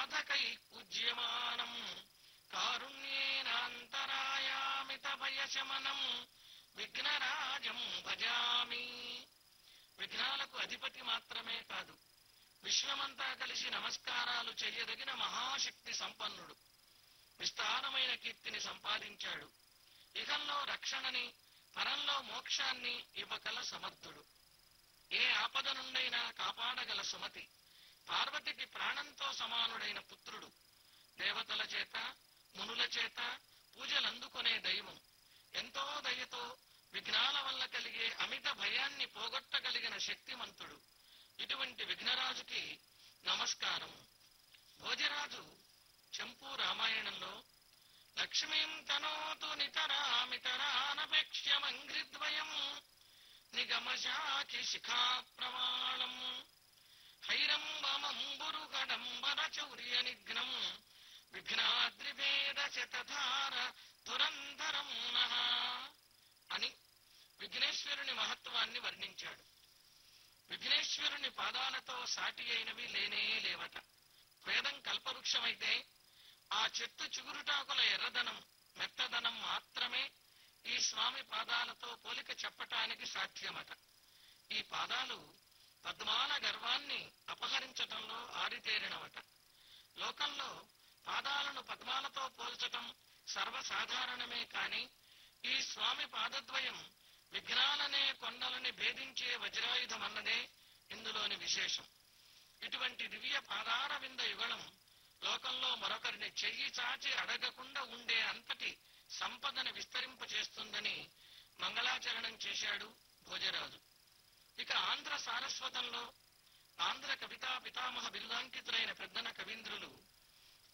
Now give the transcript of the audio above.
సాధకై పూజ్యమానం కారుణ్యేనాంతరాయామిత భయశమనం విఘ్నరాజం భజామి విఘ్నాలకు అధిపతి మాత్రమే కాదు విశ్వమంతా కలిసి నమస్కారాలు చెయ్యదగిన మహాశక్తి సంపన్నుడు విస్తారమైన కీర్తిని సంపాదించాడు ఇహంలో రక్షణని పరంలో మోక్షాన్ని ఇవ్వగల సమర్థుడు ఏ ఆపద నుండైనా కాపాడగల సుమతి పార్వతికి ప్రాణంతో సమానుడైన పుత్రుడు దేవతల చేత మునుల చేత పూజలందుకునే దైవం ఎంతో దయతో విఘ్నాల వల్ల కలిగే అమిత భయాన్ని పోగొట్టగలిగిన శక్తిమంతుడు ఇటువంటి విఘ్నరాజుకి నమస్కారం భోజరాజు చంపు రామాయణంలో లక్ష్మీం తనోతు నితరామితరానపేక్ష్యమంఘ్రిద్వయం నిగమశాఖి శిఖా ప్రమాణం హైరంబమంబురు కడంబర చౌర్య నిఘ్నం విఘ్నాద్రివేద శతధార తురంధరం నః అని విఘ్నేశ్వరుని మహత్వాన్ని వర్ణించాడు విఘ్నేశ్వరుని పాదాలతో సాటి అయినవి లేనే లేవట వేదం కల్పవృక్షమైతే ఆ చెట్టు చిగురుటాకుల ఎర్రదనం మెత్తదనం మాత్రమే ఈ స్వామి పాదాలతో పోలిక చెప్పటానికి సాధ్యమట ఈ పాదాలు పద్మాల గర్వాన్ని అపహరించటంలో ఆరితేరినవట లోకంలో పాదాలను పద్మాలతో పోల్చటం సర్వసాధారణమే కాని ఈ స్వామి పాదద్వయం విఘ్నాలనే కొండలని భేదించే వజ్రాయుధమన్నదే ఇందులోని విశేషం ఇటువంటి దివ్య పాదార వింద యుగళం లోకంలో మరొకరిని చెయ్యి చాచి అడగకుండా ఉండే అంతటి సంపదని విస్తరింపచేస్తుందని మంగళాచరణం చేశాడు భోజరాజు ఇక ఆంధ్ర సారస్వతంలో ఆంధ్ర కవితా పితామహ బిరుదాంకితులైన